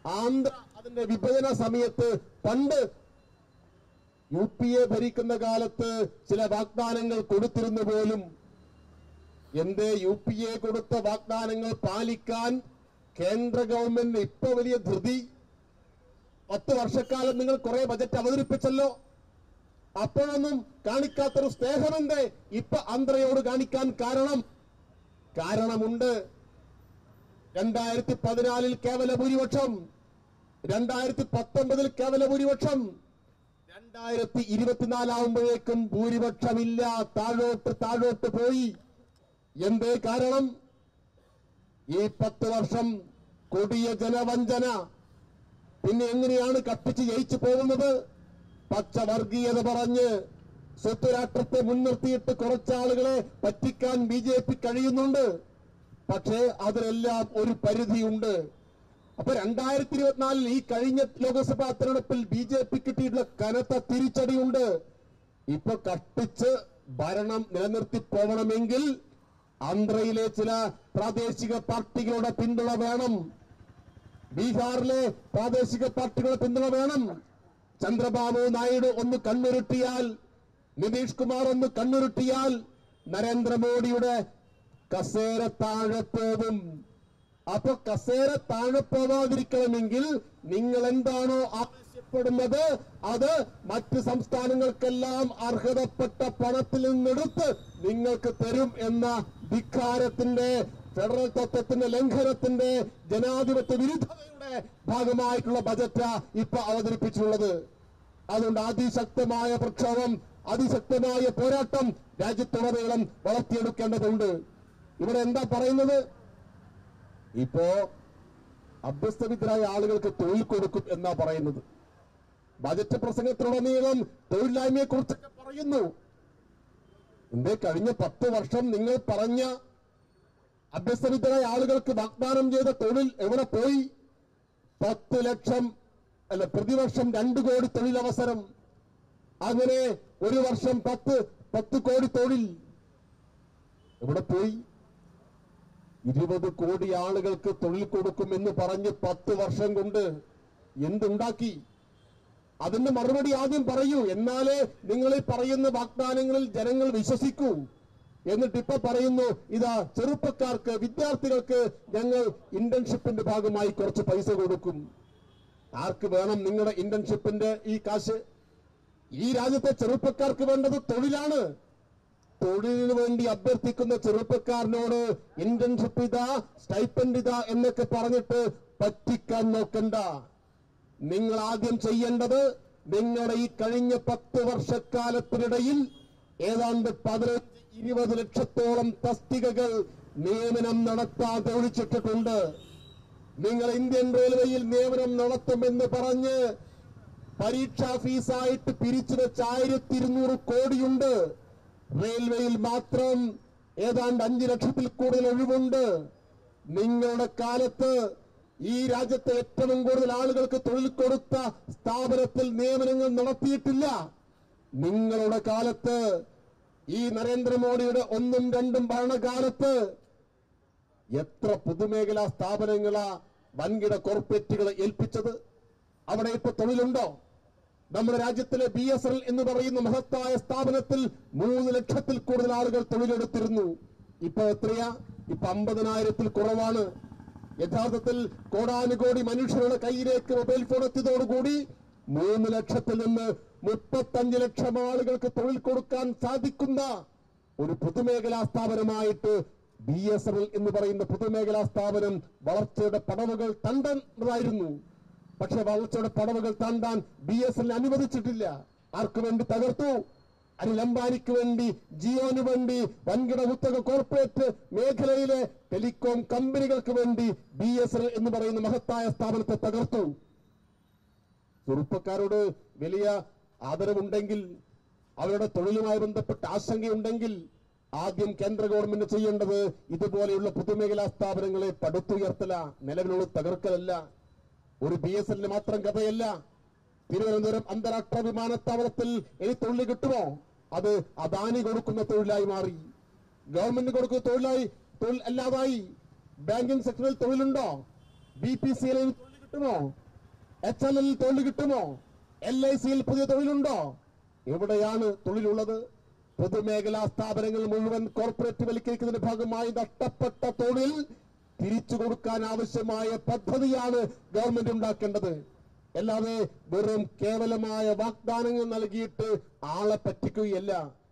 ആന്ധ്ര അതിന്റെ വിഭജന സമയത്ത് പണ്ട് യു പി എ ഭരിക്കുന്ന കാലത്ത് ചില വാഗ്ദാനങ്ങൾ കൊടുത്തിരുന്നു പോലും എന്തേ യു പി എ കൊടുത്ത വാഗ്ദാനങ്ങൾ പാലിക്കാൻ കേന്ദ്ര ഗവൺമെന്റ് ഇപ്പൊ വലിയ ധൃതി പത്ത് വർഷക്കാലം നിങ്ങൾ കുറെ ബജറ്റ് അവതരിപ്പിച്ചല്ലോ അപ്പോഴൊന്നും കാണിക്കാത്തൊരു സ്നേഹമെന്തേ ഇപ്പൊ ആന്ധ്രയോട് കാണിക്കാൻ കാരണം കാരണമുണ്ട് രണ്ടായിരത്തി പതിനാലിൽ കേവല ഭൂരിപക്ഷം രണ്ടായിരത്തി പത്തൊമ്പതിൽ കേവല ഭൂരിപക്ഷം രണ്ടായിരത്തി ഇരുപത്തിനാലാവുമ്പോഴേക്കും ഭൂരിപക്ഷമില്ല താഴോട്ട് താഴോട്ട് പോയി എന്തേ കാരണം ഈ പത്ത് വർഷം കൊടിയ ജനവഞ്ചന പിന്നെ എങ്ങനെയാണ് കത്തിച്ച് ജയിച്ചു പോകുന്നത് പച്ച വർഗീയത പറഞ്ഞ് സ്വത്തുരാഷ്ട്രത്തെ മുൻനിർത്തിയിട്ട് കുറച്ചാളുകളെ പറ്റിക്കാൻ ബി ജെ പി കഴിയുന്നുണ്ട് പക്ഷേ അതിനെല്ലാം ഒരു പരിധിയുണ്ട് അപ്പൊ രണ്ടായിരത്തി ഇരുപത്തിനാലിൽ ഈ കഴിഞ്ഞ ലോക്സഭാ തെരഞ്ഞെടുപ്പിൽ ബി ജെ പി കിട്ടിയിട്ടുള്ള കനത്ത തിരിച്ചടിയുണ്ട് ഇപ്പൊ കട്ടിച്ച് ഭരണം നിലനിർത്തി പോകണമെങ്കിൽ ആന്ധ്രയിലെ ചില പ്രാദേശിക പാർട്ടികളുടെ പിന്തുണ വേണം ബീഹാറിലെ പ്രാദേശിക പാർട്ടികളുടെ പിന്തുണ വേണം ചന്ദ്രബാബു നായിഡു ഒന്ന് കണ്ണുരുട്ടിയാൽ നിതീഷ് കുമാർ ഒന്ന് കണ്ണുരുട്ടിയാൽ നരേന്ദ്രമോദിയുടെ കസേര താഴെ പോകും അപ്പൊ കസേര താഴെ പോവാതിരിക്കണമെങ്കിൽ നിങ്ങൾ എന്താണോ ആവശ്യപ്പെടുന്നത് അത് മറ്റ് സംസ്ഥാനങ്ങൾക്കെല്ലാം അർഹതപ്പെട്ട പണത്തിൽ നിന്നെടുത്ത് നിങ്ങൾക്ക് തരും എന്ന ധിക്കാരത്തിന്റെ ഫെഡറൽ തത്വത്തിന്റെ ലംഘനത്തിന്റെ ജനാധിപത്യ വിരുദ്ധതയുടെ ഭാഗമായിട്ടുള്ള ബജറ്റ് ഇപ്പൊ അവതരിപ്പിച്ചിട്ടുള്ളത് അതുകൊണ്ട് അതിശക്തമായ പ്രക്ഷോഭം അതിശക്തമായ പോരാട്ടം രാജ്യത്തുടനീളം വളർത്തിയെടുക്കേണ്ടതുണ്ട് ഇവിടെ എന്താ പറയുന്നത് ഇപ്പോ അഭ്യസ്തവിദ്യരായ ആളുകൾക്ക് തൊഴിൽ കൊടുക്കും എന്നാ പറയുന്നത് ബജറ്റ് പ്രസംഗത്തിലുടനീളം തൊഴിലില്ലായ്മയെ കുറിച്ചൊക്കെ പറയുന്നു എന്തേ കഴിഞ്ഞ പത്ത് വർഷം നിങ്ങൾ പറഞ്ഞ അഭ്യസ്തവിദ്യരായ ആളുകൾക്ക് വാഗ്ദാനം ചെയ്ത തൊഴിൽ എവിടെ പോയി പത്ത് ലക്ഷം അല്ല പ്രതിവർഷം രണ്ട് കോടി തൊഴിലവസരം അങ്ങനെ ഒരു വർഷം പത്ത് പത്ത് കോടി തൊഴിൽ എവിടെ പോയി ഇരുപത് കോടി ആളുകൾക്ക് തൊഴിൽ കൊടുക്കുമെന്ന് പറഞ്ഞ് പത്ത് വർഷം കൊണ്ട് എന്തുണ്ടാക്കി അതിന്റെ മറുപടി ആദ്യം പറയൂ എന്നാലേ നിങ്ങൾ ഈ പറയുന്ന വാഗ്ദാനങ്ങളിൽ ജനങ്ങൾ വിശ്വസിക്കൂ എന്നിട്ട് ഇപ്പൊ പറയുന്നു ഇതാ ചെറുപ്പക്കാർക്ക് വിദ്യാർത്ഥികൾക്ക് ഞങ്ങൾ ഇന്റേൺഷിപ്പിന്റെ ഭാഗമായി കുറച്ച് പൈസ കൊടുക്കും ആർക്ക് വേണം നിങ്ങളുടെ ഇന്റേൺഷിപ്പിന്റെ ഈ കാശ് ഈ രാജ്യത്തെ ചെറുപ്പക്കാർക്ക് വേണ്ടത് തൊഴിലാണ് തൊഴിലിന് വേണ്ടി അഭ്യർത്ഥിക്കുന്ന ചെറുപ്പക്കാരനോട് ഇന്റേൺഷിപ്പ് ഇതാ സ്റ്റൈപ്പൻഡ് ഇതാ എന്നൊക്കെ പറഞ്ഞിട്ട് പറ്റിക്കാൻ നോക്കണ്ട നിങ്ങൾ ആദ്യം ചെയ്യേണ്ടത് നിങ്ങളുടെ ഈ കഴിഞ്ഞ പത്ത് വർഷക്കാലത്തിനിടയിൽ ഏതാണ്ട് പതിനഞ്ച് ഇരുപത് ലക്ഷത്തോളം തസ്തികകൾ നിയമനം നടത്താതെ ഒഴിച്ചിട്ടിട്ടുണ്ട് നിങ്ങൾ ഇന്ത്യൻ റെയിൽവേയിൽ നിയമനം നടത്തുമെന്ന് പറഞ്ഞ് പരീക്ഷാ ഫീസായിട്ട് പിരിച്ചു വെച്ച ആയിരത്തി ഇരുന്നൂറ് കോടിയുണ്ട് റെയിൽവേയിൽ മാത്രം ഏതാണ്ട് അഞ്ചു ലക്ഷത്തിൽ കൂടുതൽ ഒഴിവുണ്ട് നിങ്ങളുടെ കാലത്ത് ഈ രാജ്യത്തെ ഏറ്റവും കൂടുതൽ ആളുകൾക്ക് തൊഴിൽ കൊടുത്ത സ്ഥാപനത്തിൽ നിയമനങ്ങൾ നടത്തിയിട്ടില്ല നിങ്ങളുടെ കാലത്ത് ഈ നരേന്ദ്രമോദിയുടെ ഒന്നും രണ്ടും ഭരണകാലത്ത് എത്ര പൊതുമേഖലാ സ്ഥാപനങ്ങളാ വൻകിട കോർപ്പറേറ്റുകളെ ഏൽപ്പിച്ചത് അവിടെ ഇപ്പൊ തൊഴിലുണ്ടോ നമ്മുടെ രാജ്യത്തിലെ ബി എസ് എൽ എന്ന് പറയുന്ന മഹത്തായ സ്ഥാപനത്തിൽ മൂന്ന് ലക്ഷത്തിൽ കൂടുതൽ ആളുകൾ തൊഴിലെടുത്തിരുന്നു ഇപ്പൊ എത്രയാ ഇപ്പൊ അമ്പതിനായിരത്തിൽ കുറവാണ് യഥാർത്ഥത്തിൽ കോടാനുകോടി മനുഷ്യരുടെ കയ്യിലേക്ക് മൊബൈൽ ഫോൺ എത്തിയതോടുകൂടി മൂന്ന് ലക്ഷത്തിൽ നിന്ന് മുപ്പത്തഞ്ച് ലക്ഷം ആളുകൾക്ക് തൊഴിൽ കൊടുക്കാൻ സാധിക്കുന്ന ഒരു പൊതുമേഖലാ സ്ഥാപനമായിട്ട് ബി എസ് എൻ എൽ എന്ന് പറയുന്ന പൊതുമേഖലാ സ്ഥാപനം വളർച്ചയുടെ പടവുകൾ തണ്ടതായിരുന്നു പക്ഷെ വളർച്ചയുടെ പടവുകൾ താണ്ടാൻ ബി എസ് എൽ അനുവദിച്ചിട്ടില്ല ആർക്കു വേണ്ടി തകർത്തു അനിൽ അംബാനിക്ക് വേണ്ടി ജിയോന് വേണ്ടി വൻകിട കുത്തക കോർപ്പറേറ്റ് മേഖലയിലെ ടെലികോം കമ്പനികൾക്ക് വേണ്ടി ബി എസ് എൽ എന്ന് പറയുന്ന മഹത്തായ സ്ഥാപനത്തെ തകർത്തു ചെറുപ്പക്കാരോട് വലിയ ആദരവുണ്ടെങ്കിൽ അവരുടെ തൊഴിലുമായി ബന്ധപ്പെട്ട ആശങ്കയുണ്ടെങ്കിൽ ആദ്യം കേന്ദ്ര ഗവൺമെന്റ് ചെയ്യേണ്ടത് ഇതുപോലെയുള്ള പൊതുമേഖലാ സ്ഥാപനങ്ങളെ പടുത്തുയർത്തല നിലവിലുള്ള തകർക്കലല്ല ഒരു ബി എസ് എല്ലിന് മാത്രം കഥയല്ല തിരുവനന്തപുരം അന്താരാഷ്ട്ര വിമാനത്താവളത്തിൽ ഇനി തൊഴിൽ കിട്ടുമോ അത് അദാനി കൊടുക്കുന്ന തൊഴിലായി മാറി ഗവൺമെന്റ് കൊടുക്കുന്ന തൊഴിലായി തൊഴിൽ അല്ലാതായി ബാങ്കിംഗ് സെക്ടറിൽ തൊഴിലുണ്ടോ ബി പി സിയിൽ തൊഴിൽ കിട്ടുമോ എച്ച് എൽ എൽ തൊഴിൽ കിട്ടുമോ എൽ ഐ സിയിൽ പുതിയ തൊഴിലുണ്ടോ എവിടെയാണ് തൊഴിലുള്ളത് പൊതുമേഖലാ സ്ഥാപനങ്ങൾ മുഴുവൻ കോർപ്പറേറ്റ് വൽക്കരിക്കുന്നതിന്റെ ഭാഗമായി നഷ്ടപ്പെട്ട തൊഴിൽ തിരിച്ചു കൊടുക്കാൻ ആവശ്യമായ പദ്ധതിയാണ് ഗവൺമെന്റ് ഉണ്ടാക്കേണ്ടത് അല്ലാതെ വെറും കേവലമായ വാഗ്ദാനങ്ങൾ നൽകിയിട്ട് ആളെ പറ്റിക്കുകയല്ല